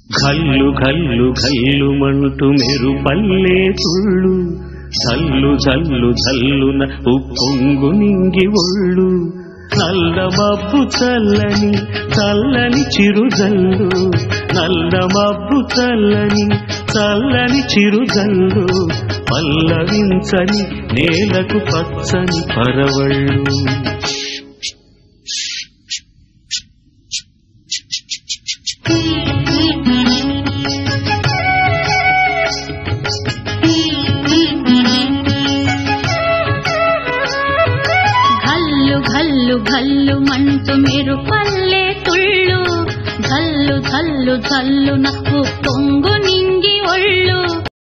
ఘల్లు ఘల్లు ఘల్లు మంటూ మెరుపల్లే తుళ్ళు జల్లు జల్లు జల్లున ఉప్పొంగు నింగి ఒళ్ళు నల్ల మబ్బు చల్లని చల్లని చిరుజల్లు నల్ల మబ్బు చల్లని చల్లని చిరుజల్లు పల్లవించని నేలకు పచ్చని పరవళ్ళు ఘల్లు ఘల్లు ఘల్లు మంటూ మీరు పల్లె తుళ్ళు ఘల్లు ఘల్లు ఘల్లున పొంగు నింగి ఒళ్ళు